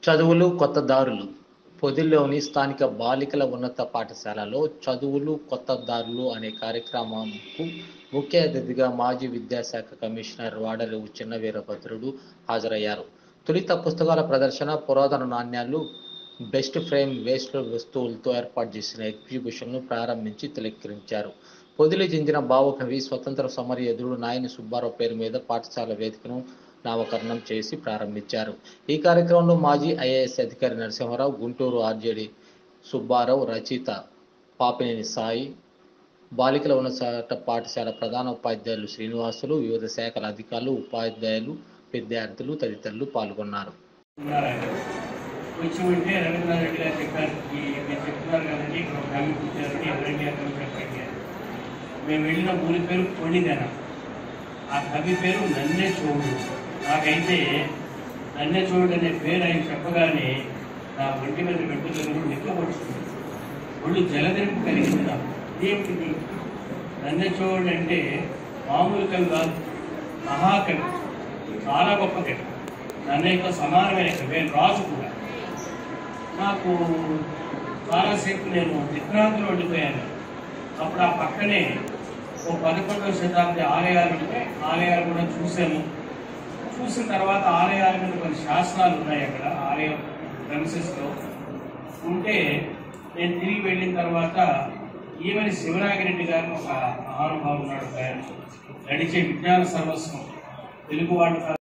చదువులు కొత్త దారులు పొదిల్లోని స్థానిక బాలికల ఉన్నత పాఠశాలలో చదువులు కొత్త దారులు అనే కార్యక్రమంకు ముఖ్య అతిథిగా మాజీ విద్యాశాఖ కమిషనర్ వాడలి చిన్న వీరభద్రుడు హాజరయ్యారు తొలిత పుస్తకాల ప్రదర్శన పురాతన నాణ్యాలు బెస్ట్ ఫ్రేమ్ వేస్ట్ వస్తువులతో ఏర్పాటు చేసిన ఎగ్జిబిషన్ను ప్రారంభించి తిలక్కరించారు పొదిలి చెందిన భావకవి స్వతంత్ర సమరయోధుడు నాయని సుబ్బారావు పేరు మీద పాఠశాల వేదికను నామకరణం చేసి ప్రారంభించారు ఈ కార్యక్రమంలో మాజీ ఐఏఎస్ అధికారి నరసింహారావు గుంటూరు ఆర్జేడి సుబ్బారావు రచయిత పాపినేని సాయి బాలికల ఉన్నత పాఠశాల ప్రధాన ఉపాధ్యాయులు శ్రీనివాసులు వివిధ శాఖల అధికారులు ఉపాధ్యాయులు విద్యార్థులు తదితరులు పాల్గొన్నారు ఉన్నారండి వచ్చి ఉంటే రవీంద్రనాథ్ రెడ్డి గారు చెప్పారు ఈ మీరు చెప్తున్నారు కదండి ఇక్కడ ఒక కవి కూర్చారని ఎవరండి అక్కడ చెప్పండి అని. మేము వెళ్ళిన ఊరి పేరు కొండిదన ఆ కవి పేరు నన్నే చూడు నాకైతే నన్నే చూడు అనే పేరు ఆయన చెప్పగానే నా ఒంటి మీద పెట్టుకుని నిద్ర పడుతుంది ఒళ్ళు జలదింపు కలిగింది నాకు ఏమిటిది నన్నే చూడు అంటే మామూలు కవి కాదు మహాకవి చాలా గొప్ప కవి నన్నయ్యతో సమానమైన కవి ఆయన రాజు కూడా నాకు చాలాసేపు నేను విశ్రాంతిలో ఉండిపోయాను అప్పుడు ఆ పక్కనే ఓ పదకొండవ శతాబ్ది ఆలయాలు ఉంటే ఆలయాలు కూడా చూశాను చూసిన తర్వాత ఆలయాల మీద కొన్ని శాసనాలు ఉన్నాయి అక్కడ ఆలయం ప్రెమిసెస్లో ఉంటే నేను తిరిగి వెళ్ళిన తర్వాత ఈవెన్ శివరాగిరెడ్డి గారు ఒక మహానుభావుడు ఉన్నాడు ఒక ఆయన. నడిచే విజ్ఞాన సర్వస్వం తెలుగు వాళ్ళు